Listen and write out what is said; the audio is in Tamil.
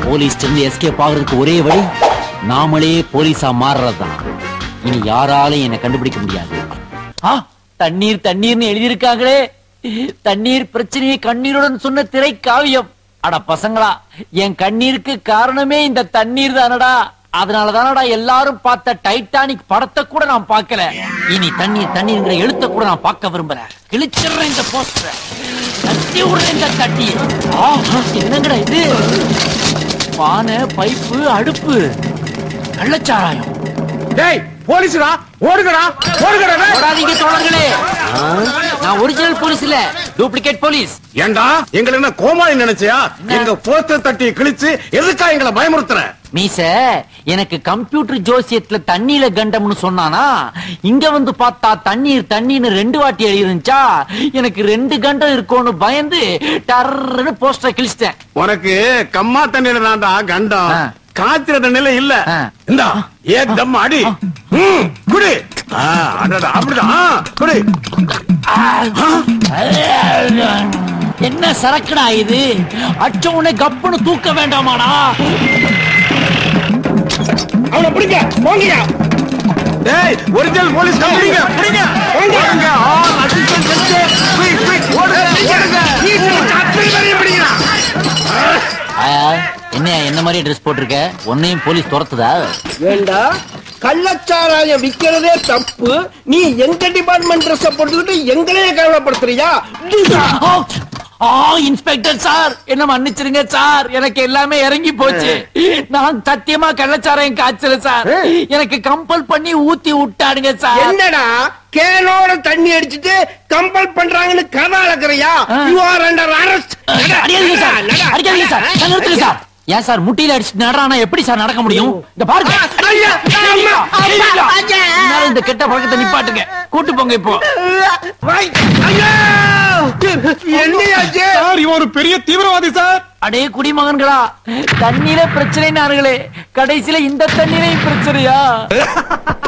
போலீஸ் இருந்து எஸ்கேப் ஆகுறதுக்கு ஒரே வழி நாமளே போலீஸா மாறுறதுதான் இனி யாராலையும் என்னை கண்டுபிடிக்க முடியாது ஆ, தண்ணீர் தண்ணீர்னு எழுதியிருக்காங்களே தண்ணீர் பிரச்சனையை கண்ணீருடன் சொன்ன திரை காவியம் அட பசங்களா என் கண்ணீருக்கு காரணமே இந்த தண்ணீர் தானடா அதனால தானடா எல்லாரும் பார்த்த டைட்டானிக் படத்தை கூட நான் பார்க்கல இனி தண்ணீர் தண்ணீர்ங்கிற எழுத்த கூட நான் பார்க்க விரும்புறேன் கிழிச்சிடுறேன் இந்த போஸ்டரை தட்டி விடுறேன் இந்த தட்டி ஆ, என்னங்கடா இது பானை பைப்பு அடுப்பு கள்ளச்சாராயம் டேய் போலீஸ்டா ஓடுங்கடா ஓடுங்கடா டேய். ஓடாதீங்க தோழர்களே நான் ஒரிஜினல் போலீஸ் இல்ல டூப்ளிகேட் போலீஸ் ஏண்டா எங்களை என்ன கோமாளி நினைச்சியா எங்க போஸ்டர் தட்டி கிழிச்சு எதுக்கா எங்களை பயமுறுத்துற மீச எனக்கு கம்ப்யூட்டர் ஜோசியத்துல தண்ணியில கண்டம்னு சொன்னானா இங்க வந்து பார்த்தா தண்ணீர் தண்ணீர்னு ரெண்டு வாட்டி எழுதிருந்துச்சா எனக்கு ரெண்டு கண்டம் இருக்கும்னு பயந்து டர்ன்னு போஸ்டர் கிழிச்சிட்டேன் உனக்கு கம்மா தண்ணியில தான்டா கண்டம் ஆ. காய்ச்சிற தண்ணியில இல்ல ஆ. இந்தா ஏதம் அடி ம், குடி ஆ, அடடா, அப்படிதான் ஆ, குடி என்ன சரக்குடா இது அச்ச உடனே கப்புன்னு தூக்க வேண்டாமாடா அவனை பிடிங்க போங்கயா டேய் ஒரிஜினல் போலீஸ் பிடிங்க பிடிங்க ஓடுங்க ஆ அசிஸ்டன்ட் செஞ்சு குயிக் குயிக் ஓடுங்க ஓடுங்க அத்தனை பேரையும் பிடிங்கடா ஆயா, என்னையா என்ன மாதிரி ட்ரெஸ் போட்டிருக்க உன்னையும் போலீஸ் துரத்துதா ஏண்டா கள்ளச்சாராயம் விக்கிறதே தப்பு நீ எங்க டிபார்ட்மெண்ட் ட்ரெஸ் போட்டுக்கிட்டு எங்களையே கவலைப்படுத்துறியா ஆ, ஆ இன்ஸ்பெக்டர் சார் என்ன மன்னிச்சிருங்க சார் எனக்கு எல்லாமே இறங்கி போச்சு நான் சத்தியமா கள்ளச்சாராயம் காய்ச்சல சார் எனக்கு கம்பல் பண்ணி ஊத்தி விட்டாடுங்க சார் என்னடா கேனோட தண்ணி அடிச்சிட்டு கம்பல் பண்றாங்கன்னு கதை அளக்குறியா ஆ. யூ ஆர் அண்டர் அரெஸ்ட் அடிக்காதீங்க சார் அடிக்காதீங்க சார் நான் நிறுத்துங்க சார் ஏன் சார் முட்டியில அடிச்சுட்டு நடறானா எப்படி சார் நடக்க முடியும் இந்த பாருங்க ஐயா, அம்மா, அப்பா, ஐயா. என்னால இந்த கெட்ட பழக்கத்தை நிப்பாட்டுங்க கூட்டு போங்க இப்போ என்னையாச்சு சார் இவன் ஒரு பெரிய தீவிரவாதி சார் அடே குடிமகன்களா தண்ணீர பிரச்சனை கடைசியில இந்த தண்ணீரையும் பிரச்சனையா